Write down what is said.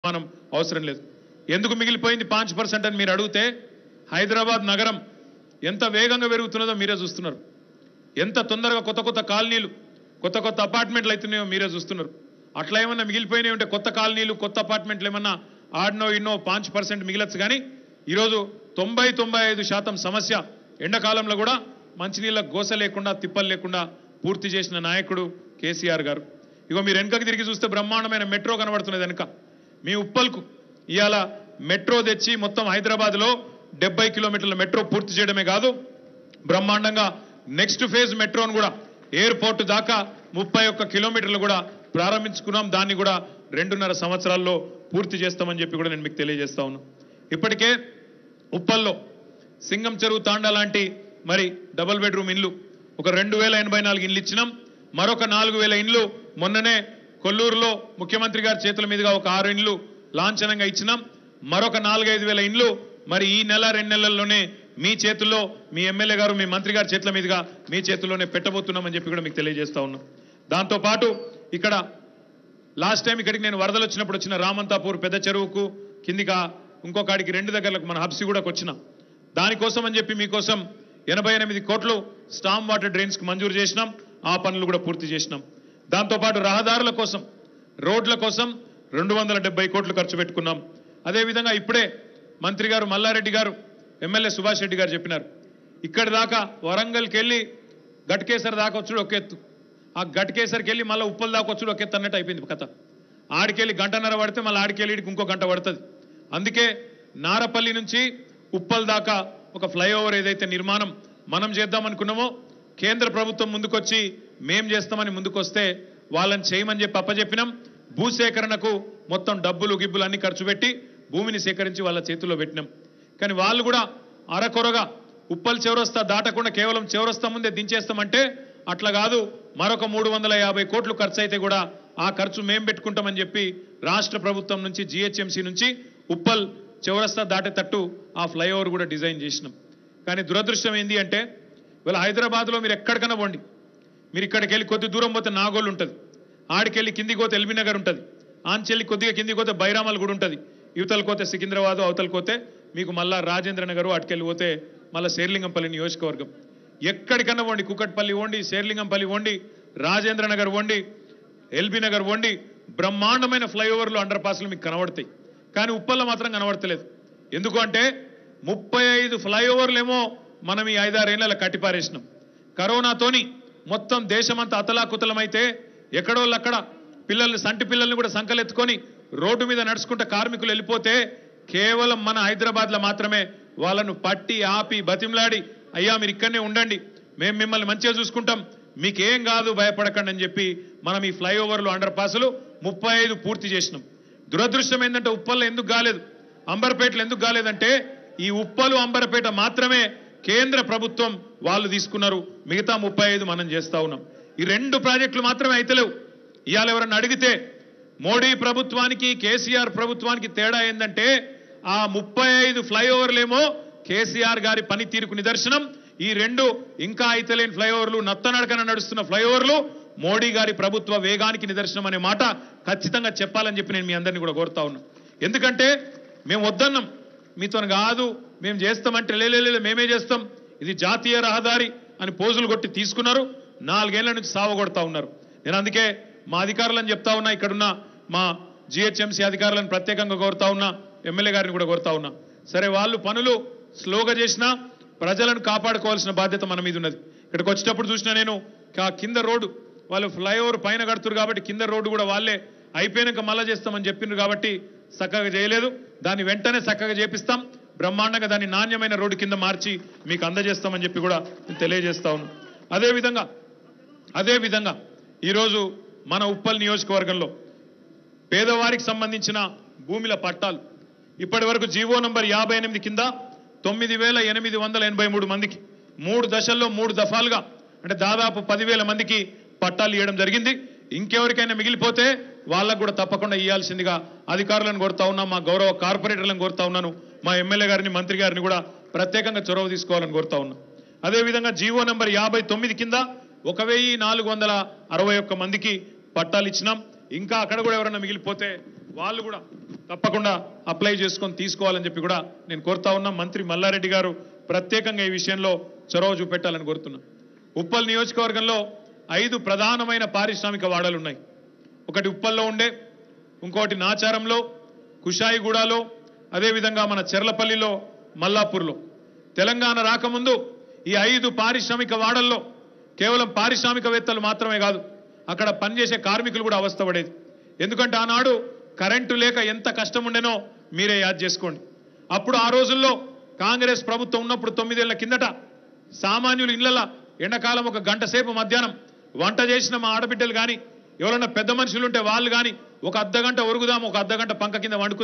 మనం అవసరం లేదు ఎందుకు మిగిలిపోయింది పాంచ్ పర్సెంట్ అని మీరు అడిగితే హైదరాబాద్ నగరం ఎంత వేగంగా పెరుగుతున్నదో మీరే చూస్తున్నారు ఎంత తొందరగా కొత్త కొత్త కాలనీలు కొత్త కొత్త అపార్ట్మెంట్లు అవుతున్నాయో మీరే చూస్తున్నారు అట్లా ఏమన్నా మిగిలిపోయినాయి ఉంటే కొత్త కాలనీలు కొత్త అపార్ట్మెంట్లు ఏమన్నా ఆడనో ఇన్నో పాంచ్ పర్సెంట్ మిగిలచ్చు కానీ ఈరోజు తొంభై తొంభై ఐదు శాతం సమస్య ఎండాకాలంలో కూడా మంచినీళ్ళ గోస లేకుండా తిప్పలు లేకుండా పూర్తి చేసిన నాయకుడు కేసీఆర్ గారు ఇగో మీరు వెనకకి తిరిగి చూస్తే బ్రహ్మాండమైన మెట్రో కనబడుతున్నది వెనక మీ ఉప్పల్కు ఇవాళ మెట్రో తెచ్చి మొత్తం హైదరాబాద్లో డెబ్బై కిలోమీటర్ల మెట్రో పూర్తి చేయడమే కాదు బ్రహ్మాండంగా నెక్స్ట్ ఫేజ్ మెట్రోను కూడా ఎయిర్పోర్ట్ దాకా ముప్పై ఒక్క కిలోమీటర్లు కూడా ప్రారంభించుకున్నాం దాన్ని కూడా రెండున్నర సంవత్సరాల్లో పూర్తి చేస్తామని చెప్పి కూడా నేను మీకు తెలియజేస్తా ఉన్నాను ఇప్పటికే ఉప్పల్లో సింగం చెరువు తాండా లాంటి మరి డబుల్ బెడ్రూమ్ ఇండ్లు ఒక రెండు వేల ఎనభై నాలుగు ఇండ్లు ఇచ్చినాం మరొక నాలుగు వేల ఇండ్లు మొన్ననే కొల్లూరులో ముఖ్యమంత్రి గారి చేతుల మీదుగా ఒక ఆరు ఇండ్లు లాంఛనంగా ఇచ్చినాం మరొక నాలుగైదు వేల ఇండ్లు మరి ఈ నెల రెండు నెలల్లోనే మీ చేతుల్లో మీ ఎమ్మెల్యే గారు మీ మంత్రి గారి చేతుల మీదుగా మీ చేతుల్లోనే పెట్టబోతున్నామని చెప్పి కూడా మీకు తెలియజేస్తా ఉన్నాం దాంతోపాటు ఇక్కడ లాస్ట్ టైం ఇక్కడికి నేను వరదలు వచ్చినప్పుడు వచ్చిన రామంతాపూర్ పెద్ద చెరువుకు కిందిగా ఇంకో కాడికి రెండు దగ్గరలకు మన హబ్సి కూడా వచ్చిన దానికోసం అని చెప్పి మీకోసం ఎనభై ఎనిమిది కోట్లు స్టామ్ వాటర్ డ్రైన్స్ కు మంజూరు చేసినాం ఆ పనులు కూడా పూర్తి చేసినాం దాంతోపాటు రహదారుల కోసం రోడ్ల కోసం రెండు వందల డెబ్బై కోట్లు ఖర్చు పెట్టుకున్నాం అదేవిధంగా ఇప్పుడే మంత్రి గారు మల్లారెడ్డి గారు ఎమ్మెల్యే సుభాష్ రెడ్డి గారు చెప్పినారు ఇక్కడి దాకా వరంగల్కి వెళ్ళి గట్కేసర్ దాకా వచ్చుడు ఒక ఎత్తు ఆ గట్కేసర్కి వెళ్ళి మళ్ళీ ఉప్పల్ దాకా వచ్చుడు ఒక ఎత్తు అన్నట్టు అయిపోయింది కథ ఆడికెళ్ళి గంటన్నర పడితే మళ్ళీ ఆడికెళ్ళి ఈడికి ఇంకో గంట పడుతుంది అందుకే నారపల్లి నుంచి ఉప్పల్ దాకా ఒక ఫ్లైఓవర్ ఏదైతే నిర్మాణం మనం చేద్దామనుకున్నామో కేంద్ర ప్రభుత్వం ముందుకొచ్చి మేం చేస్తామని ముందుకొస్తే వాళ్ళని చేయమని చెప్పి అప్పచెప్పినాం భూసేకరణకు మొత్తం డబ్బులు గిబ్బులు అన్ని ఖర్చు పెట్టి భూమిని సేకరించి వాళ్ళ చేతుల్లో పెట్టినాం కానీ వాళ్ళు కూడా అరకొరగా ఉప్పల్ చివరస్తా దాటకుండా కేవలం చివరస్తా ముందే దించేస్తామంటే అట్లా కాదు మరొక మూడు వందల యాభై కోట్లు ఖర్చు అయితే కూడా ఆ ఖర్చు మేం పెట్టుకుంటామని చెప్పి రాష్ట్ర ప్రభుత్వం నుంచి జిహెచ్ఎంసీ నుంచి ఉప్పల్ చివరస్తా దాటేటట్టు ఆ ఫ్లైఓవర్ కూడా డిజైన్ చేసినాం కానీ దురదృష్టం ఏంది అంటే వీళ్ళ హైదరాబాద్లో మీరు ఎక్కడికైనా పోండి మీరు ఇక్కడికి వెళ్ళి కొద్ది దూరం పోతే నాగోల్ ఉంటుంది ఆడికెళ్ళి కిందికి పోతే ఎల్బీ నగర్ ఉంటుంది ఆంచెల్లి కొద్దిగా కిందికి పోతే బైరామల్ కూడా ఉంటుంది యువతలకు పోతే సికింద్రాబాద్ అవతలకు పోతే మీకు మళ్ళా రాజేంద్ర నగర్ అటుకెళ్ళి పోతే మళ్ళీ శేర్లింగంపల్లి నియోజకవర్గం ఎక్కడికన్నా పోండి కుకట్పల్లి పోండి శేర్లింగంపల్లి పోండి రాజేంద్ర నగర్ పోండి ఎల్బీ నగర్ పోండి బ్రహ్మాండమైన ఫ్లైఓవర్లు అండర్ పాస్లు మీకు కనబడతాయి కానీ ఉప్పల్లో మాత్రం కనబడతలేదు ఎందుకు అంటే ముప్పై ఐదు ఫ్లైఓవర్లేమో మనం ఈ ఐదారేళ్ల కట్టిపారేసినాం కరోనాతోని మొత్తం దేశమంతా అతలాకుతలమైతే ఎక్కడోళ్ళు అక్కడ పిల్లల్ని సంటి పిల్లల్ని కూడా సంకలెత్తుకొని రోడ్డు మీద నడుచుకుంటే కార్మికులు వెళ్ళిపోతే కేవలం మన హైదరాబాద్లో మాత్రమే వాళ్ళను పట్టి ఆపి బతిమలాడి అయ్యా మీరు ఇక్కడనే ఉండండి మేము మిమ్మల్ని మంచిగా చూసుకుంటాం మీకేం కాదు భయపడకండి అని చెప్పి మనం ఈ ఫ్లైఓవర్లు అండర్ పాసులు ముప్పై ఐదు పూర్తి చేసినాం దురదృష్టం ఏంటంటే ఉప్పల్లో ఎందుకు కాలేదు అంబర్పేటలో ఎందుకు కాలేదంటే ఈ ఉప్పలు అంబర్పేట మాత్రమే కేంద్ర ప్రభుత్వం వాళ్ళు తీసుకున్నారు మిగతా ముప్పై ఐదు మనం చేస్తా ఉన్నాం ఈ రెండు ప్రాజెక్టులు మాత్రమే అయితలేవు ఇవాళ ఎవరన్నా అడిగితే మోడీ ప్రభుత్వానికి కేసీఆర్ ప్రభుత్వానికి తేడా ఏంటంటే ఆ ముప్పై ఐదు ఫ్లైఓవర్లేమో కేసీఆర్ గారి పనితీరుకు నిదర్శనం ఈ రెండు ఇంకా అయితలేని ఫ్లైఓవర్లు నత్తనడకన నడుస్తున్న ఫ్లైఓవర్లు మోడీ గారి ప్రభుత్వ వేగానికి నిదర్శనం అనే మాట ఖచ్చితంగా చెప్పాలని చెప్పి నేను మీ అందరినీ కూడా కోరుతా ఉన్నా ఎందుకంటే మేము వద్దన్నాం మీతో కాదు మేము చేస్తామంటే లే, లే, లే, మేమే చేస్తాం ఇది జాతీయ రహదారి అని పోజులు కొట్టి తీసుకున్నారు నాలుగేళ్ల నుంచి సావగొడతా ఉన్నారు నేను అందుకే మా అధికారులను చెప్తా ఉన్నా ఇక్కడున్న మా జిహెచ్ఎంసీ అధికారులను ప్రత్యేకంగా కోరుతా ఉన్నా ఎమ్మెల్యే గారిని కూడా కోరుతా ఉన్నా సరే వాళ్ళు పనులు స్లోగా చేసినా ప్రజలను కాపాడుకోవాల్సిన బాధ్యత మన మీద ఉన్నది ఇక్కడికి వచ్చేటప్పుడు చూసినా నేను కా- కింద రోడ్డు వాళ్ళు ఫ్లైఓవర్ పైన కడుతున్నారు కాబట్టి కింద రోడ్డు కూడా వాళ్ళే అయిపోయినాక మళ్ళా చేస్తామని చెప్పిండ్రు కాబట్టి చక్కగా చేయలేదు దాన్ని వెంటనే చక్కగా చేపిస్తాం బ్రహ్మాండంగా దాన్ని నాణ్యమైన రోడ్డు కింద మార్చి మీకు అందజేస్తామని చెప్పి కూడా నేను తెలియజేస్తా ఉన్నాను అదేవిధంగా అదేవిధంగా ఈరోజు మన ఉప్పల్ నియోజకవర్గంలో పేదవారికి సంబంధించిన భూమిల పట్టాలు ఇప్పటి వరకు జీవో నంబర్ యాభై ఎనిమిది కింద తొమ్మిది వేల ఎనిమిది వందల ఎనభై మూడు మందికి మూడు దశల్లో మూడు దఫాలుగా అంటే దాదాపు పదివేల మందికి పట్టాలు ఇవ్వడం జరిగింది ఇంకెవరికైనా మిగిలిపోతే వాళ్ళకు కూడా తప్పకుండా ఇవ్వాల్సిందిగా అధికారులను కోరుతా ఉన్నాం మా గౌరవ కార్పొరేటర్లను కోరుతా ఉన్నాను మా ఎమ్మెల్యే గారిని మంత్రి గారిని కూడా ప్రత్యేకంగా చొరవ తీసుకోవాలని కోరుతా ఉన్నాం అదేవిధంగా జీవో నంబర్ యాభై తొమ్మిది కింద ఒక వెయ్యి నాలుగు వందల అరవై ఒక్క మందికి పట్టాలు ఇచ్చినాం ఇంకా అక్కడ కూడా ఎవరైనా మిగిలిపోతే వాళ్ళు కూడా తప్పకుండా అప్లై చేసుకొని తీసుకోవాలని చెప్పి కూడా నేను కోరుతా ఉన్నా మంత్రి మల్లారెడ్డి గారు ప్రత్యేకంగా ఈ విషయంలో చొరవ చూపెట్టాలని కోరుతున్నా ఉప్పల్ నియోజకవర్గంలో ఐదు ప్రధానమైన పారిశ్రామిక వాడలు ఉన్నాయి ఒకటి ఉప్పల్లో ఉండే ఇంకోటి నాచారంలో కుషాయిగూడలో అదేవిధంగా మన చెర్లపల్లిలో మల్లాపూర్లో తెలంగాణ రాకముందు ఈ ఐదు పారిశ్రామిక వాడల్లో కేవలం పారిశ్రామికవేత్తలు మాత్రమే కాదు అక్కడ పనిచేసే కార్మికులు కూడా అవస్థపడేది ఎందుకంటే ఆనాడు కరెంటు లేక ఎంత కష్టం ఉండేనో మీరే యాద్ చేసుకోండి అప్పుడు ఆ రోజుల్లో కాంగ్రెస్ ప్రభుత్వం ఉన్నప్పుడు తొమ్మిదేళ్ల కిందట సామాన్యులు ఇళ్లలో ఎండాకాలం ఒక గంట సేపు మధ్యాహ్నం వంట చేసిన మా ఆడబిడ్డలు కానీ ఎవరైనా పెద్ద మనుషులు ఉంటే వాళ్ళు కానీ ఒక అర్ధ గంట ఒరుగుదాం ఒక అర్ధ గంట పంక కింద వండుకుందాం